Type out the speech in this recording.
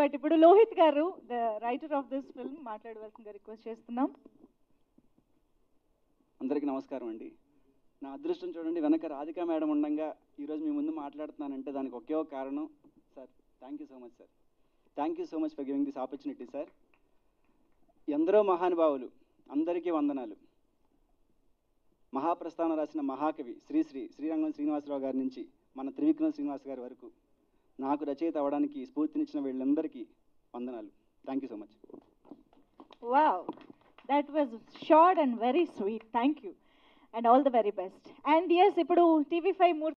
but ఇప్పుడు లోహిత్ గారు the writer of this film మాట్లాడవలసిందిగా రిక్వెస్ట్ చేస్తున్నాం అందరికీ నమస్కారం అండి నా అదృష్టం చూడండి వెనక రాధిక మేడం ఉండగా ఈరోజు మీ ముందు మాట్లాడుతున్నానంటే దానికి ఒకే ఒక కారణం sir thank you so much sir thank you so much for giving this opportunity sir ఎందరో మహానుభావులు అందరికీ వందనాలు మహాప్రస్థానం రాసిన మహాకవి శ్రీశ్రీ శ్రీరంగం శ్రీనివాసరావు గారి నుంచి మన త్రివిక్రమ్ శ్రీనివాస్ గారి వరకు నాకు రచయిత అవ్వడానికి స్ఫూర్తినిచ్చిన వీళ్ళందరికీ వందనాలు thank you so much wow that was short and very sweet thank you and all the very best and yes ఇప్పుడు టీవీ ఫైవ్